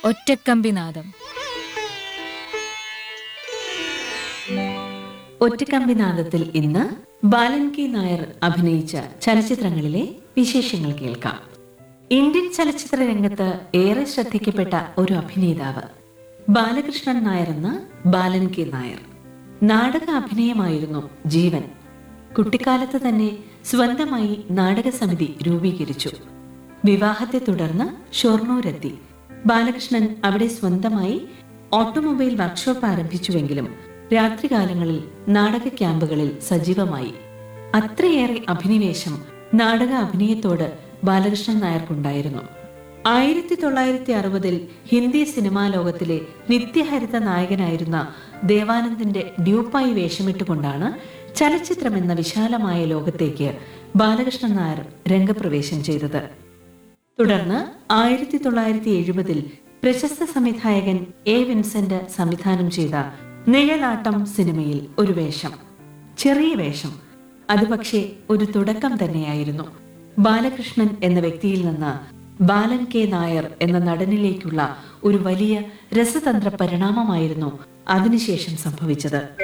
ഒറ്റക്കമ്പിനാദം ഒറ്റക്കമ്പിനാദത്തിൽ ഇന്ന് ബാലൻ കെ നായർ അഭിനയിച്ച ചലച്ചിത്രങ്ങളിലെ വിശേഷങ്ങൾ കേൾക്കാം ഇന്ത്യൻ ചലച്ചിത്ര രംഗത്ത് ഏറെ ശ്രദ്ധിക്കപ്പെട്ട ഒരു അഭിനേതാവ് ബാലകൃഷ്ണൻ നായർ എന്ന ബാലൻ കെ നായർ നാടക അഭിനയമായിരുന്നു ജീവൻ കുട്ടിക്കാലത്ത് തന്നെ സ്വന്തമായി നാടകസമിതി രൂപീകരിച്ചു വിവാഹത്തെ തുടർന്ന് ഷൊർണൂരെത്തി ബാലകൃഷ്ണൻ അവിടെ സ്വന്തമായി ഓട്ടോമൊബൈൽ വർക്ക്ഷോപ്പ് ആരംഭിച്ചുവെങ്കിലും രാത്രികാലങ്ങളിൽ നാടക ക്യാമ്പുകളിൽ സജീവമായി അത്രയേറെ അഭിനിവേശം നാടക അഭിനയത്തോട് ബാലകൃഷ്ണൻ നായർക്കുണ്ടായിരുന്നു ആയിരത്തി തൊള്ളായിരത്തി അറുപതിൽ ഹിന്ദി സിനിമാ ലോകത്തിലെ നിത്യഹരിത നായകനായിരുന്ന ദേവാനന്ദിന്റെ ഡ്യൂപ്പായി വേഷമിട്ടുകൊണ്ടാണ് ചലച്ചിത്രം എന്ന വിശാലമായ ലോകത്തേക്ക് ബാലകൃഷ്ണൻ നായർ രംഗപ്രവേശം ചെയ്തത് തുടർന്ന് ആയിരത്തി തൊള്ളായിരത്തി എഴുപതിൽ പ്രശസ്ത സംവിധായകൻ എ വിൻസെന്റ് സംവിധാനം ചെയ്ത നിഴലാട്ടം സിനിമയിൽ ഒരു വേഷം ചെറിയ വേഷം അത് പക്ഷേ ഒരു തുടക്കം തന്നെയായിരുന്നു ബാലകൃഷ്ണൻ എന്ന വ്യക്തിയിൽ നിന്ന് ബാലൻ കെ നായർ എന്ന നടനിലേക്കുള്ള ഒരു വലിയ രസതന്ത്ര പരിണാമമായിരുന്നു അതിനുശേഷം സംഭവിച്ചത്